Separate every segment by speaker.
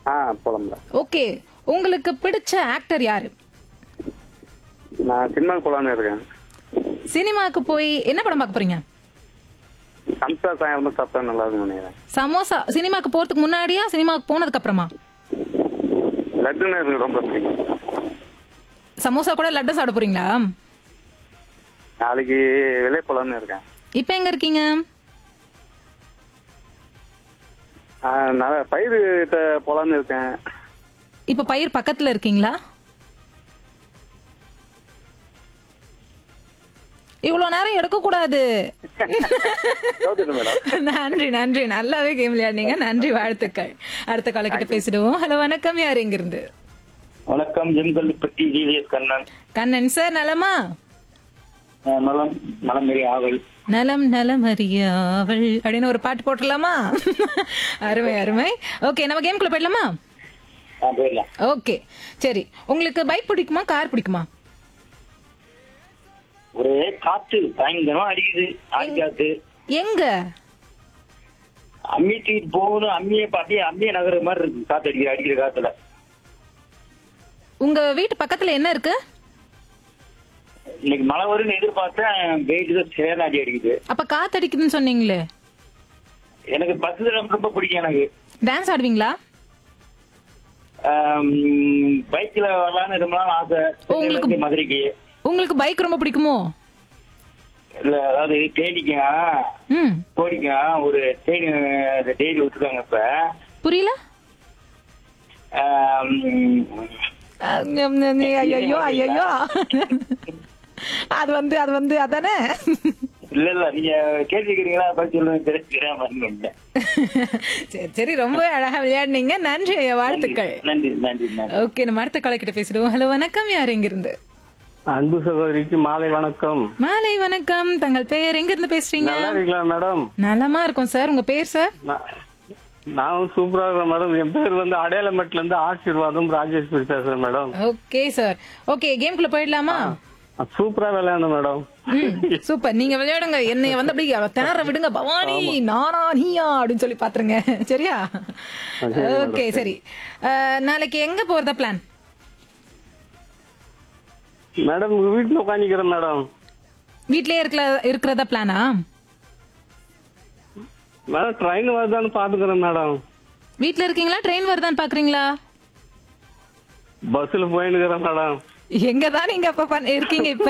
Speaker 1: ஆ போலாம்ல
Speaker 2: okay உங்களுக்கு பிடிச்ச actor யாரு
Speaker 1: நான் சினிமாவுக்கு போலான்னு இருக்கேன்
Speaker 2: சினிமாக்கு போய் என்ன படம் பார்க்க போறீங்க
Speaker 1: சம்சா சாயந்தரம் சாப்பிட்டா நல்லா இருக்கும்னு நினைக்கிறேன்
Speaker 2: சமோசா சினிமாக்கு போறதுக்கு முன்னாடியா சினிமாக்கு போனதுக்கு அப்புறமா
Speaker 1: லட்டுன்னு எனக்கு ரொம்ப பிடிக்கும்
Speaker 2: சமோசா கூட லட்டு சாப்பிட போறீங்களா
Speaker 1: நாளைக்கு வெளியே போலான்னு இருக்கேன்
Speaker 2: இப்போ எங்க இருக்கீங்க
Speaker 1: ஆ, நான் பயிர்கிட்ட போலான்னு இருக்கேன்
Speaker 2: இப்ப பயிர் பக்கத்துல இருக்கீங்களா இவ்வளவு நேரம் எடுக்க கூடாது
Speaker 1: கவுத்துட்டு மேடம்
Speaker 2: நன்றி நன்றி நல்லாவே கேம் விளையாடுனீங்க நன்றி வாழ்த்துக்கள் அடுத்த காலக்கிட்ட பேசிடுவோம் ஹலோ வணக்கம் யார் எங்க இருந்து
Speaker 3: வணக்கம் ஜெம்கல்லிப்பட்டி ஜிவிஎஸ் கண்ணன்
Speaker 2: கண்ணன் சார் நலமா
Speaker 3: அஹ் நலம் நலம் மாரி ஆவல்
Speaker 2: நலம் நலம் அறியாவள் அப்படின்னு ஒரு பாட்டு போட்டுடலாமா அருமை அருமை ஓகே நம்ம கேம்குள்ள போயிடலாமா
Speaker 3: ஆ, போயிடலாம்
Speaker 2: ஓகே சரி உங்களுக்கு பைக் பிடிக்குமா கார் பிடிக்குமா
Speaker 3: ஒரே காத்து பயங்கரமா அடிக்குது ஆடி காத்து
Speaker 2: எங்க
Speaker 3: அம்மி தூக்கிட்டு போகணும் அம்மியை அப்படியே அம்மியை நகர மாதிரி இருக்கு காத்து அடிக்கிற அடிக்கிற காத்துல
Speaker 2: உங்க வீட்டு பக்கத்துல என்ன இருக்கு
Speaker 3: இன்னைக்கு மழை வரும்னு எதிர்பார்த்தேன் வெயிட் தான் சேர அடி அடிக்குது
Speaker 2: அப்ப காத்தடிக்குதுன்னு சொன்னீங்களே
Speaker 3: எனக்கு பஸ் ரொம்ப ரொம்ப பிடிக்கும் எனக்கு
Speaker 2: டான்ஸ் ஆடுவீங்களா
Speaker 3: பைக்ல வரலான்னு ரொம்ப நாள் ஆசை
Speaker 2: உங்களுக்கு-
Speaker 3: சென்னையில இருந்து மதுரைக்கு
Speaker 2: உங்களுக்கு பைக் ரொம்ப பிடிக்குமோ
Speaker 3: இல்ல அதாவது தேனிக்கா
Speaker 2: ம்
Speaker 3: கோடிக்கா ஒரு தேனி டெய்லி விட்டுருக்காங்க இப்ப
Speaker 2: புரியல
Speaker 3: ஆம்,
Speaker 2: ஐயோ ஐயோ அது வந்து அது வந்து அதானே
Speaker 3: இல்ல இல்ல நீங்க கேட்டுக்கிறீங்களா பதில் சொல்லுங்க தெரிஞ்சுக்கிறேன் பண்ணேன்
Speaker 2: சரி சரி ரொம்ப அழகா விளையாடுனீங்க நன்றி ஐயா வாழ்த்துக்கள்
Speaker 3: நன்றி நன்றி நன்றி
Speaker 2: ஓகே நம்ம அடுத்த காலக்கிட்ட பேசிடுவோம் ஹலோ வணக்கம் யார் எங்க இருந்து
Speaker 1: அன்பு சகோதரிக்கு மாலை வணக்கம்
Speaker 2: மாலை வணக்கம் தங்கள் பெயர் எங்க இருந்து பேசுறீங்க
Speaker 1: நல்லா இருக்கீங்களா மேடம்
Speaker 2: நலமா இருக்கும் சார் உங்க பேர் சார்
Speaker 1: நான் நான் சூப்பரா இருக்கேன் மேடம் என் பேர் வந்து அடையாளமேட்ல இருந்து ஆசீர்வாதம் ராஜேஷ் பேசுறேன் மேடம்
Speaker 2: ஓகே சார் ஓகே கேம்குள்ள போயிடலாமா
Speaker 1: சூப்பரா விளையாடணும் மேடம்
Speaker 2: ம் சூப்பர் நீங்க விளையாடுங்க என்னைய வந்து அப்படியே திணற விடுங்க பவானி நானா நீயா அப்படின்னு சொல்லி பாத்துருங்க சரியா ஓகே சரி அஹ், நாளைக்கு எங்க போறதா பிளான்
Speaker 1: மேடம் உங்க வீட்டுல உட்காந்துக்கிறேன் மேடம்
Speaker 2: வீட்லயே இருக்கல இருக்கிறதா பிளானா
Speaker 1: மேடம் ட்ரெயின் வருதான்னு பாத்துக்கிறேன் மேடம்
Speaker 2: வீட்ல இருக்கீங்களா ட்ரெயின் வருதான்னு பாக்குறீங்களா
Speaker 1: பஸ்ல போயின்னு இருக்கிறேன் மேடம்
Speaker 2: எங்க தான் நீங்க அப்ப பண்ண- இருக்கீங்க இப்ப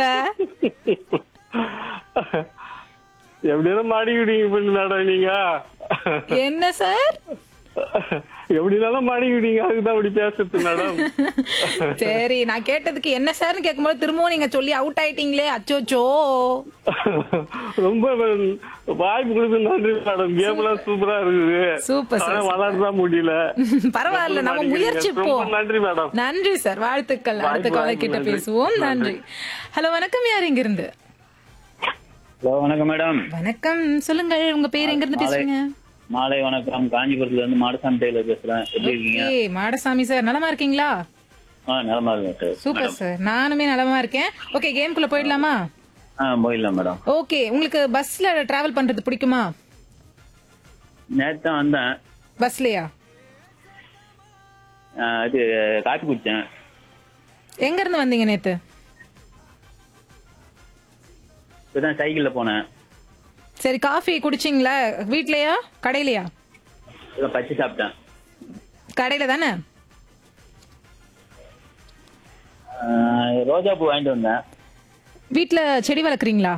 Speaker 1: எப்படினாலும் மாடிக்கிட்டீங்க பண்ணு மேடம் நீங்க
Speaker 2: என்ன சார்
Speaker 1: எப்படினாலும் மாடிக்கிட்டீங்க அதுக்குதான் அப்படி பேசுறது மேடம்
Speaker 2: சரி நான் கேட்டதுக்கு என்ன சார்னு கேட்கும்போது திரும்பவும் நீங்க சொல்லி அவுட் ஆயிட்டீங்களே அச்சோச்சோ
Speaker 1: ரொம்ப வாய்ப்பு கொடுத்து நன்றி மேடம் கேம் எல்லாம் சூப்பரா இருக்குது
Speaker 2: சூப்பர்
Speaker 1: ஆனா
Speaker 2: சார்
Speaker 1: வளரதான் முடியல
Speaker 2: பரவாயில்ல நம்ம முயற்சி
Speaker 1: ரொம்ப
Speaker 2: போ
Speaker 1: நன்றி மேடம்
Speaker 2: நன்றி சார் வாழ்த்துக்கள் அடுத்த
Speaker 1: வாய்ப்பு,
Speaker 2: காலை
Speaker 1: வாய்ப்பு,
Speaker 2: கிட்ட
Speaker 1: நன்றி.
Speaker 2: பேசுவோம் நன்றி ஹலோ வணக்கம் யார் எங்க இருந்து
Speaker 3: ஹலோ வணக்கம் மேடம்
Speaker 2: வணக்கம் சொல்லுங்கள் உங்க பேர் எங்க இருந்து பேசுறீங்க
Speaker 3: மாலை வணக்கம் காஞ்சிபுரத்துல இருந்து மாடசாமி டெய்லர் பேசுறேன் எப்படி இருக்கீங்க
Speaker 2: ஏய் மாடசாமி சார் நலமா இருக்கீங்களா
Speaker 3: ஆ நலமா இருக்கேன் சார்
Speaker 2: சூப்பர் சார் நானுமே நலமா இருக்கேன் ஓகே கேம்குள்ள போயிடலாமா
Speaker 3: ஆ போயிடலாம் மேடம்
Speaker 2: ஓகே உங்களுக்கு பஸ்ல டிராவல் பண்றது பிடிக்குமா
Speaker 3: நேத்து தான் வந்தேன்
Speaker 2: பஸ்லயா
Speaker 3: ஆ, இது காப்பி குடிச்சேன்
Speaker 2: எங்க இருந்து வந்தீங்க நேத்து
Speaker 3: இப்பதான் சைக்கிள்ல போனேன்
Speaker 2: சரி காஃபி குடிச்சிங்களா வீட்லயா கடையிலயா
Speaker 3: இப்பதான் பச்சை சாப்பிட்டேன்
Speaker 2: கடையில தானே
Speaker 3: ஆ, ரோஜா பூ வாங்கிட்டு வந்தேன்
Speaker 2: வீட்ல செடி வளர்க்குறீங்களா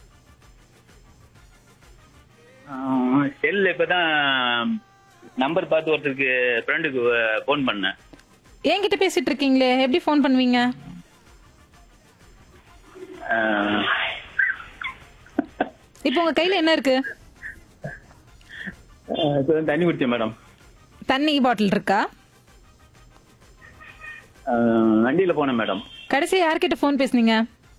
Speaker 3: செல்ல இப்பதான் நம்பர் பார்த்து ஒருத்தருக்கு ஃப்ரெண்டுக்கு ஃபோன் பண்ணேன்
Speaker 2: என்கிட்ட பேசிட்டு இருக்கீங்களே எப்படி ஃபோன் பண்ணுவீங்க
Speaker 3: ஆ,
Speaker 2: இப்போ உங்க கையில என்ன இருக்கு
Speaker 3: இப்பதான் தண்ணி குடிச்சேன் மேடம்
Speaker 2: தண்ணி பாட்டில் இருக்கா
Speaker 3: ஆ, வண்டியில போனேன் மேடம்
Speaker 2: கடைசி யார்கிட்ட ஃபோன் பேசுனீங்க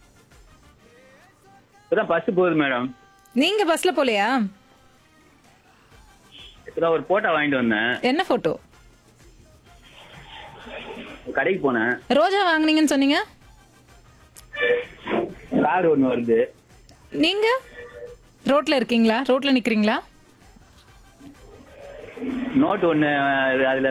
Speaker 3: இப்பதான் பஸ் போகுது மேடம்
Speaker 2: நீங்க பஸ்ல போலையா
Speaker 3: இப்பதான் ஒரு போட்டோ வாங்கிட்டு வந்தேன்
Speaker 2: என்ன போட்டோ
Speaker 3: கடைக்கு போனேன்
Speaker 2: ரோஜா வாங்குனீங்கன்னு சொன்னீங்க
Speaker 3: கார் ஒண்ணு வருது
Speaker 2: நீங்க ரோட்ல இருக்கீங்களா ரோட்ல நிக்கிறீங்களா
Speaker 3: நோட் ஒண்ணு அதுல